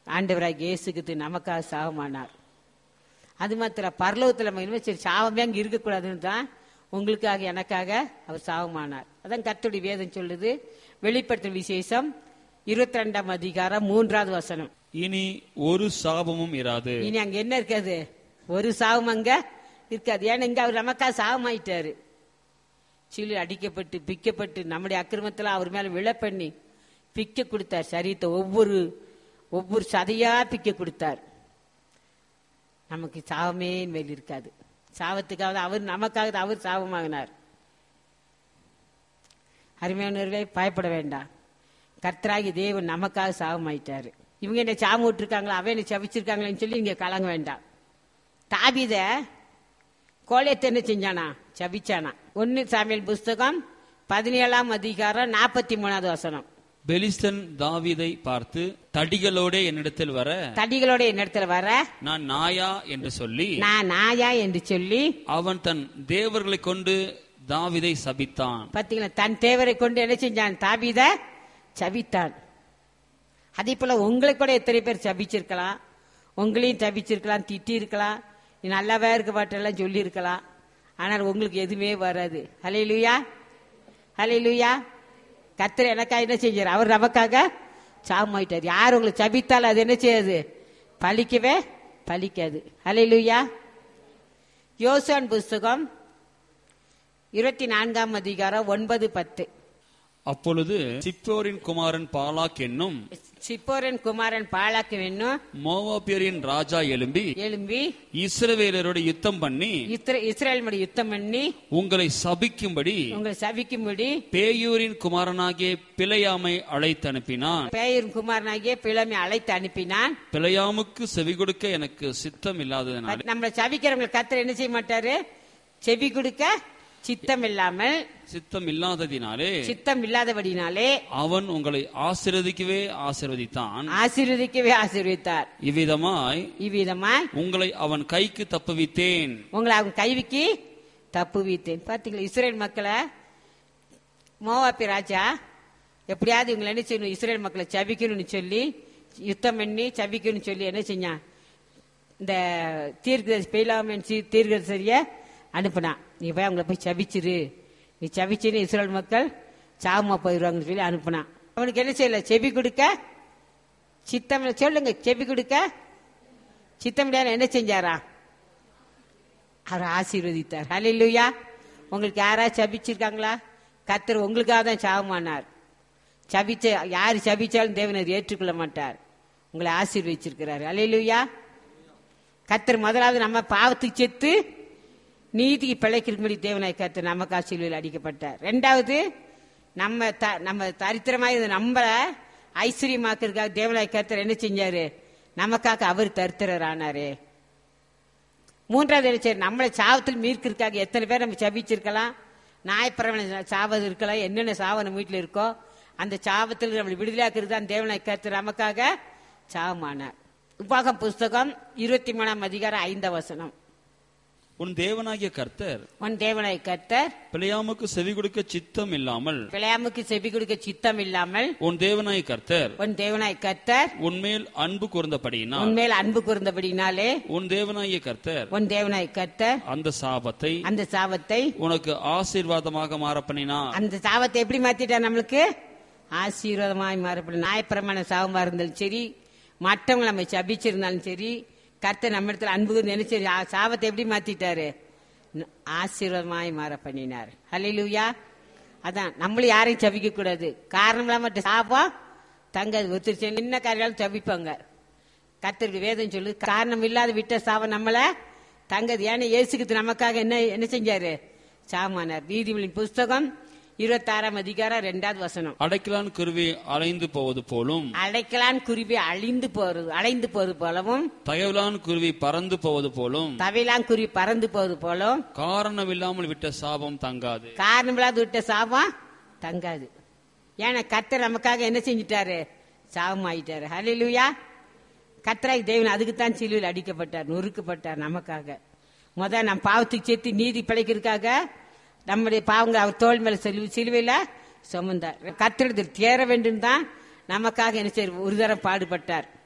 ஆண்டவராக இயேசுக்கு நமக்காக சாபமானார் அது மாத்திரம் பரலோகத்தில் நம்ம இனிமே சரி சாவமே அங்கே இருக்கக்கூடாதுன்னு தான் உங்களுக்காக எனக்காக அவர் சாபமானார் அதான் கர்த்தருடைய வேதம் சொல்லுது வெளிப்படுத்தும் விசேஷம் இருபத்தி ரெண்டாம் அதிகாரம் மூன்றாவது வசனம் இனி ஒரு சாபமும் இராது இனி அங்க என்ன இருக்காது ஒரு சாவும் அங்க இருக்காது ஏன்னா இங்க அவர் நமக்காக சாவமாயிட்டாரு சிலு அடிக்கப்பட்டு பிக்கப்பட்டு நம்முடைய அக்கிரமத்துல அவர் மேல விழ பண்ணி பிக்க கொடுத்தார் சரீரத்தை ஒவ்வொரு ஒவ்வொரு சதையா பிக்க கொடுத்தார் நமக்கு சாவமே மேல் இருக்காது சாவத்துக்காக அவர் நமக்காக அவர் சாபமாகினார் அருமையானவர்களே பயப்பட வேண்டாம் கர்த்தராகி தேவன் நமக்காக சாபமாயிட்டாரு இவங்க என்ன சாம விட்டுருக்காங்களா அவன் என்ன சபிச்சிருக்காங்களேன்னு சொல்லி இங்க கலங்க வேண்டாம் தாபித கோலியத்தை என்ன செஞ்சானா சபிச்சானா ஒன்னு சாமியல் புஸ்தகம் பதினேழாம் அதிகாரம் நாற்பத்தி மூணாவது வசனம் பெலிஸ்தன் தாவீதை பார்த்து தடிகளோடே என்னிடத்தில் வர தடிகளோட என்னிடத்துல வர நான் நாயா என்று சொல்லி நான் நாயா என்று சொல்லி அவன் தன் தேவர்களை கொண்டு தாவீதை சபித்தான் பாத்தீங்களா தன் தேவரை கொண்டு என்ன செஞ்சான் தாபீத சபித்தான் அதே போல உங்களை கூட எத்தனை பேர் சபிச்சிருக்கலாம் உங்களையும் சபிச்சிருக்கலாம் திட்டி இருக்கலாம் நீ நல்லாவே இருக்க மாட்டெல்லாம் சொல்லி இருக்கலாம் ஆனால் உங்களுக்கு எதுவுமே வராது ஹலே லூயா ஹலே லூயா கத்திர எனக்காக என்ன செஞ்சார் அவர் நமக்காக சாமாயிட்டார் யார் உங்களை சபித்தாலும் அது என்ன செய்யாது பலிக்கவே பலிக்காது ஹலே லூயா யோசான் புஸ்தகம் இருபத்தி நான்காம் அதிகாரம் ஒன்பது பத்து அப்பொழுது சிப்போரின் குமாரன் பாலாக் என்னும் சிப்போரன் குமாரன் பாலாக்கு வேணும் மோவாபியரின் ராஜா எழும்பி எழும்பி இஸ்ரவேலரோடு யுத்தம் பண்ணி இஸ்ர- இஸ்ரேல் மடி யுத்தம் பண்ணி உங்களை சபிக்கும்படி உங்களை சபிக்கும்படி பேயூரின் குமாரனாகிய பிழையாமை அழைத்து அனுப்பினான் பேயின் குமாரனாகிய பிளமை அழைத்து அனுப்பினான் பிழையாமுக்கு செவி கொடுக்க எனக்கு சித்தம் இல்லாததனால நம்மளை சபிக்கிறவங்களை கத்தர் என்ன செய்ய மாட்டாரு செவி கொடுக்க சித்தம் இல்லாமல் சித்தம் இல்லாததினாலே சித்தம் இல்லாதபடினாலே அவன் உங்களை ஆசீர்வதிக்கவே ஆசீர்வதித்தான் ஆசீர்வதிக்கவே ஆசீர்வதித்தார் இவ்விதமாய் இவ்விதமாய் உங்களை அவன் கைக்கு தப்புவித்தேன் உங்களை அவங்க கைவிக்கு தப்பு வீத்தேன் பாத்தீங்களா இஸ்ரேல் மக்களை மோவாப்பி ராஜா எப்படியாவது இவங்களை என்ன செய்யணும் இஸ்ரேல் மக்களை சபிக்கணும்னு சொல்லி யுத்தம் பண்ணி சபிக்கணும்னு சொல்லி என்ன செஞ்சான் இந்த தீர்க்கதரிசி பெயிலாமன் தீர்க்கதரிசிய அனுப்புனான் நீ போய் அவங்கள போய் சபிச்சிரு நீ சபிச்சுன்னு இஸ்ரேல் மக்கள் சாவமா போயிடுவாங்கன்னு சொல்லி அனுப்புனான் அவனுக்கு என்ன செய்யல செவி கொடுக்க சித்தம் சொல்லுங்க செவி கொடுக்க சித்தம் இல்லாம என்ன செஞ்சாரா அவர் ஆசீர்வதித்தார் ஹalleluya உங்களுக்கு யாராவது சபிச்சிருக்காங்களா கத்தர் உங்களுக்காக தான் சாபமானார் சபிச்ச யார் சபிச்சாலும் தேவன் அதை ஏற்றுக்கொள்ள மாட்டார் உங்களை ஆசீர்வதிச்சிருக்கிறார் ஹalleluya கத்தர் முதலாவது நம்ம பாவத்துக்கு செத்து நீதிக்கு பிழைக்கிறபடி தேவனாய் கத்தர் நமக்கு ஆசீர்வையில் அடிக்கப்பட்டார் ரெண்டாவது நம்ம த- நம்ம தரித்திரமாக இருந்த நம்மள ஐஸ்வர்யமாக்குறதுக்காக தேவனாய் கத்தர் என்ன செஞ்சாரு நமக்காக அவர் தரித்திரர் ஆனாரு மூன்றாவது என்ன செய்யணும் நம்மளை சாவத்தில் மீட்கிறதுக்காக எத்தனை பேர் நம்ம சபிச்சிருக்கலாம் நாயப்பிரவனை சாவது இருக்கலாம் என்னென்ன சாவு நம்ம வீட்டில் இருக்கோ அந்த சாவத்தில் நம்மளை விடுதலையாக்குறது தான் தேவனை கருத்து நமக்காக சாவமானார் உபாகம் புஸ்தகம் இருபத்தி மூணாம் அதிகாரம் ஐந்தாம் வசனம் உன் தேவனாகிய கர்த்தர் உன் தேவனை கர்த்தர் பிழையாமுக்கு செவி கொடுக்க சித்தம் இல்லாமல் பிழையாமுக்கு செவி கொடுக்க சித்தம் இல்லாமல் உன் தேவனாய கர்த்தர் உன் தேவனாய் கர்த்தர் உன்மேல் அன்பு கூர்ந்தபடியினால் உன்மேல் அன்பு கூர்ந்தபடினாலே உன் தேவனாகிய கர்த்தர் உன் தேவனாய் கர்த்தர் அந்த சாபத்தை அந்த சாபத்தை உனக்கு ஆசீர்வாதமாக மாற பண்ணினார் அந்த சாபத்தை எப்படி மாத்திட்டார் நம்மளுக்கு ஆசீர்வாதமாய் மாறப்படும் நாயப்பிரமான சாபமா இருந்தாலும் சரி மற்றவங்க நம்ம சபிச்சிருந்தாலும் சரி கர்த்தர் நம்ம இடத்துல அன்பு நினைச்சு சாபத்தை எப்படி மாத்திட்டாரு ந- ஆசீர்வாதமாய் மாற பண்ணினார் ஹalleluya அதான் நம்மளும் யாரையும் சபிக்க கூடாது காரணம் இல்லாம சாபம் தங்காது ஒருத்தர் என்ன காரியாலும் சபிப்பாங்க கர்த்தருக்கு வேதம் சொல்லு காரணம் இல்லாத விட்ட சாபம் நம்மள தங்கது ஏன்னா இயேசுக்கு நமக்காக என்ன என்ன செஞ்சாரு சாமானார் நீதிமொழியின் புஸ்தகம் இருபத்தாறாம் அதிகாரம் ரெண்டாவது வசனம் அடைக்கலான் குருவி அலைந்து போவது போலும் அடைக்கலான் குருவி அழிந்து போறது அலைந்து போவது போலவும் தயவலான் குருவி பறந்து போவது போலும் தவையிலான் குருவி பறந்து போவது போலவும் காரணமில்லாமல் விட்ட சாபம் தங்காது காரணமில்லாத விட்ட சாபம் தங்காது ஏன்னா கர்த்தர் நமக்காக என்ன செஞ்சிட்டாரு சாபம் ஆயிட்டாரு ஹalleluya கர்த்தராய் தேவன் அதுக்கு தான் சிலுவையில் அடிக்கப்பட்டார் நொறுக்கப்பட்டார் நமக்காக முத நம் பாவத்துக்கு சேர்த்து நீதி பிழைக்கிறதுக்காக நம்முடைய பாவங்களை அவர் தோல் மேல சிலுவை சிலுவையில சுமந்தார் கர்த்தரிடத்தில் தேர வேண்டும் தான் நமக்காக என்ன செய்ய ஒரு தரம் பாடுபட்டார்